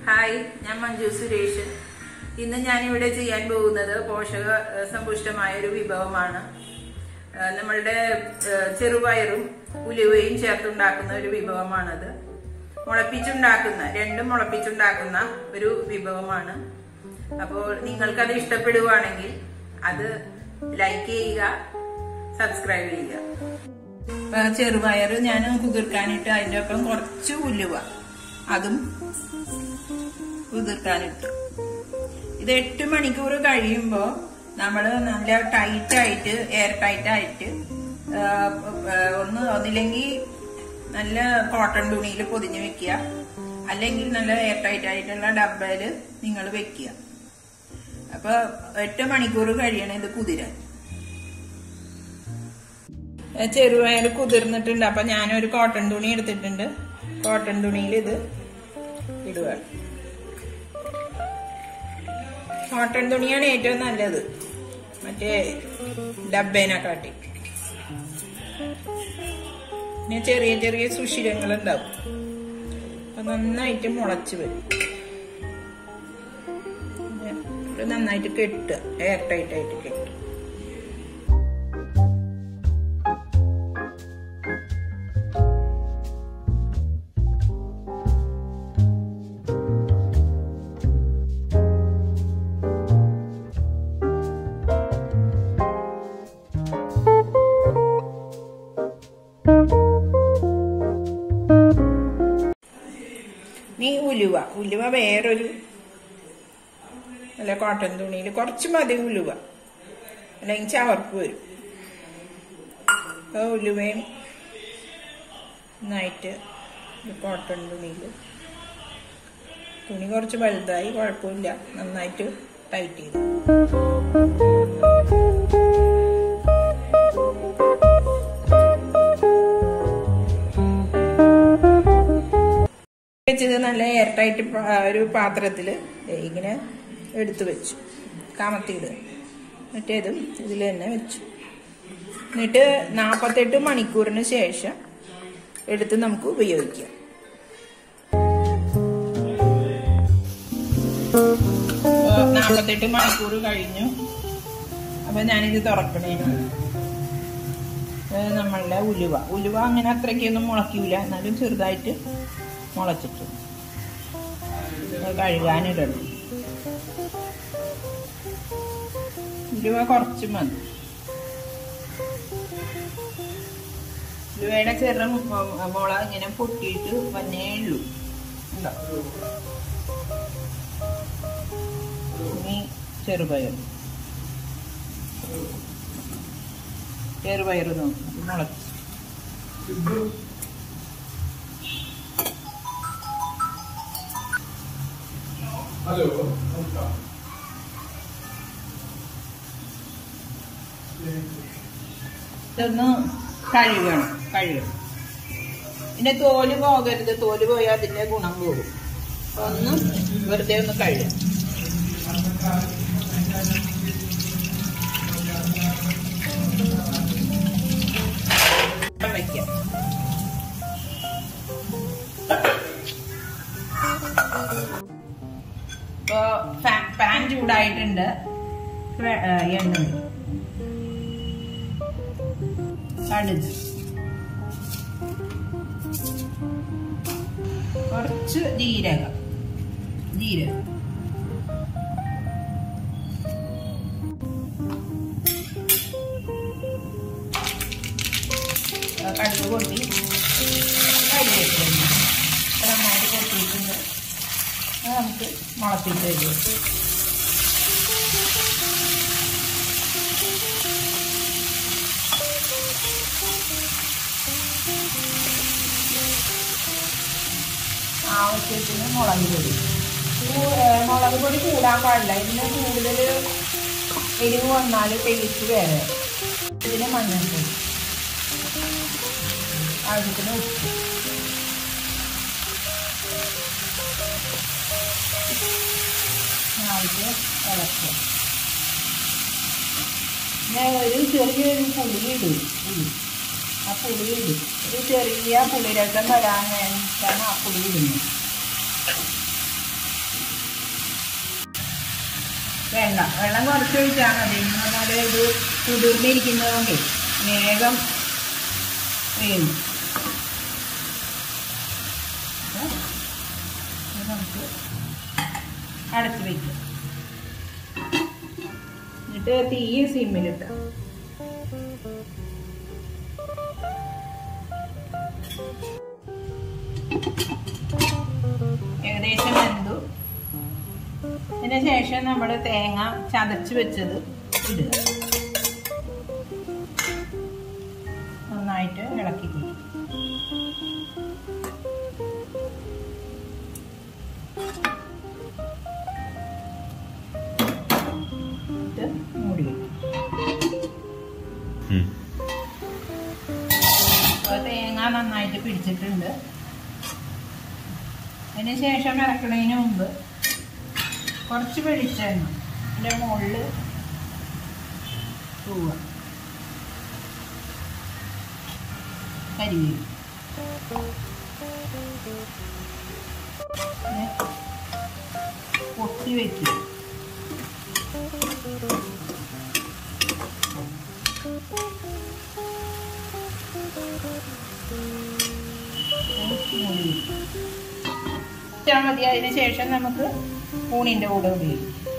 Hi ഞാൻ മഞ്ജു സുരേഷ് ഇന്ന് ഞാൻ ഇവിടെ ചെയ്യാൻ പോകുന്നത് പോഷക ഏഹ്, സമ്പുഷ്ടമായ ഒരു വിഭവമാണ് ഏഹ്, നമ്മളുടെ ഏഹ്, ചെറുപയറും ഉലുവയും ചേർത്തുണ്ടാക്കുന്ന ഒരു വിഭവമാണത് മുളപ്പിച്ചുണ്ടാക്കുന്ന രണ്ടും മുളപ്പിച്ചുണ്ടാക്കുന്ന ഒരു വിഭവമാണ് അപ്പോൾ നിങ്ങൾക്കത് ഇഷ്ടപ്പെടുവാണെങ്കിൽ അത് ലൈക്ക് ചെയ്യുക സബ്സ്ക്രൈബ് ചെയ്യുക ആ, ചെറുപയർ ഞാൻ കുതിർക്കാനിട്ട് അതിന്റെ ഒപ്പം കുറച്ച് ഉലുവ അതും കുതിർക്കാനിട്ടു ഇത് എട്ട് മണിക്കൂർ കഴിയുമ്പോൾ നമ്മൾ നല്ല ടൈറ്റ് ആയിട്ട് എയർ ടൈറ്റ് ആയിട്ട് ആ, ആ, ഒന്ന് ഒന്നില്ലെങ്കിൽ നല്ല കോട്ടൺ തുണിയിൽ പൊതിഞ്ഞ് വെക്കുക അല്ലെങ്കിൽ നല്ല എയർ ടൈറ്റ് ആയിട്ടുള്ള ഡബ്ബയിൽ നിങ്ങൾ വെക്കുക അപ്പൊ എട്ട് മണിക്കൂർ കഴിയണം ഇത് കുതിരാൻ ചെറുപയർ കുതിർന്നിട്ടുണ്ട് അപ്പൊ ഞാനൊരു കോട്ടൺ തുണി എടുത്തിട്ടുണ്ട് കോട്ടൺ തുണിയിൽ ഇത് ഇടുക കോട്ടൺ തുണിയാണ് ഏറ്റവും നല്ലത് മറ്റേ ഡബേനെ കാട്ടി പിന്നെ ചെറിയ ചെറിയ സുഷിരങ്ങൾ ഉണ്ടാവും അപ്പൊ നന്നായിട്ട് മുളച്ച് വരും പിന്നെ ഇത് നന്നായിട്ട് കെട്ടുക എയർ ടൈറ്റ് ആയിട്ട് കെട്ടുക നീ ഉലുവ ഉലുവ വേറൊരു അല്ല കോട്ടൺ തുണിയിൽ കുറച്ച് മതി ഉലുവ അല്ലെങ്കിൽ ചവർപ്പ് വരും അപ്പോൾ ഉലുവയും നന്നായിട്ട് ഒരു കോട്ടൺ തുണിയിൽ തുണി കുറച്ച് വലുതായി കുഴപ്പമില്ല നന്നായിട്ട് ടൈറ്റ് ചെയ്തു വെച്ചത് നല്ല എയർ ടൈറ്റ് ഒരു പാത്രത്തിൽ ഇങ്ങനെ എടുത്തു വെച്ചു കാമത്തിയിടുക എന്നിട്ടേതും ഇതിൽ തന്നെ വെച്ചു എന്നിട്ട് നാൽപ്പത്തെട്ട് മണിക്കൂറിന് ശേഷം എടുത്ത് നമുക്ക് ഉപയോഗിക്കാം നാൽപ്പത്തെട്ട് മണിക്കൂർ കഴിഞ്ഞു അപ്പൊ ഞാനിത് തുറക്കണേന് ഇത് നമ്മളുടെ ഉലുവ ഉലുവ അങ്ങനെ അത്രയ്ക്കൊന്നും മുളയ്ക്കൂല എന്നാലും ചെറുതായിട്ട് മുളച്ചിട്ട് ഇത് കഴുകാനിടണം ഉലുവ കുറച്ച് മതി ഉലുവയുടെ ചെറു മു- മുള ഇങ്ങനെ പൊട്ടിയിട്ട് വന്നേ ഉള്ളൂ ഉണ്ടോ ഇനി ചെറുപയർ ചെറുപയർ നോക്കും മുളച്ച് ഹലോ നമസ്കാരം ഇതൊന്ന് കഴുകണം കഴുകണം ഇതിന്റെ തോല് പോകരുത് തോല് പോയാൽ അതിന്റെ ഗുണം പോകും അപ്പൊ ഒന്ന് വെറുതെ ഒന്ന് കഴുകാം വയ്ക്കാം ഇപ്പൊ പാൻ ചൂടായിട്ടുണ്ട് വെ- ഏ, എണ്ണ ഒഴിക്കും. കടുക് കുറച്ച് ജീരകം ജീരകം ആ, കടുക് പൊട്ടി കരിവേപ്പില നന്നായിട്ട് പൊട്ടിയിട്ടുണ്ട് അത് നമുക്ക് മുളപ്പിച്ച് തരും ആവശ്യത്തിന് മുളക് പൊടി കൂ- ഏ, മുളക് പൊടി കൂടാൻ പാടില്ല ഇതിന് കൂടുതൽ എരിവ് വന്നാൽ ടേസ്റ്റ് വേറെ ഇതിന് മഞ്ഞൾപ്പൊടി ആവശ്യത്തിന് ഉപ്പ് ആയിട്ട് ഇളക്കുക പിന്നെ ഒരു ചെറിയൊരു പുളി ഇടും പുളി ആ പുളി ഇടും ഒരു ചെറിയ പുളിരസം വരാൻ വേണ്ടിയിട്ടാണ് ആ പുളി ഇടുന്നത് വെള്ളം വെള്ളം കുറച്ച് ഒഴിച്ചാൽ മതി എന്ന് പറഞ്ഞാൽ ഇത് കുതിർന്നിരിക്കുന്നതുകൊണ്ട് വേഗം വേവും അപ്പോൾ ഇത് നമുക്ക് അടച്ച് വയ്ക്കും എന്നിട്ട് തീ സിമ്മിലിട്ട് ഏകദേശം വെന്തു അതിന് ശേഷം നമ്മൾ തേങ്ങ ചതച്ച് വെച്ചത് ഇടുക നന്നായിട്ട് ഇളക്കി കൊടുക്കും ഇത് മൂടി വെക്കും ഉം. അപ്പോൾ തേങ്ങ നന്നായിട്ട് പിടിച്ചിട്ടുണ്ട് അതിന് ശേഷം ഇറക്കുന്നതിന് മുമ്പ് കുറച്ച് വെളിച്ചെണ്ണ ഇതിൻ്റെ മുകളിൽ തൂവ കരിവേപ്പ് പിന്നെ പൊട്ടി വയ്ക്കുക മൂടി വെക്കുക ഇട്ടാൽ മതി അതിന് ശേഷം നമുക്ക് ഊണിൻ്റെ കൂടെ ഉപയോഗിക്കും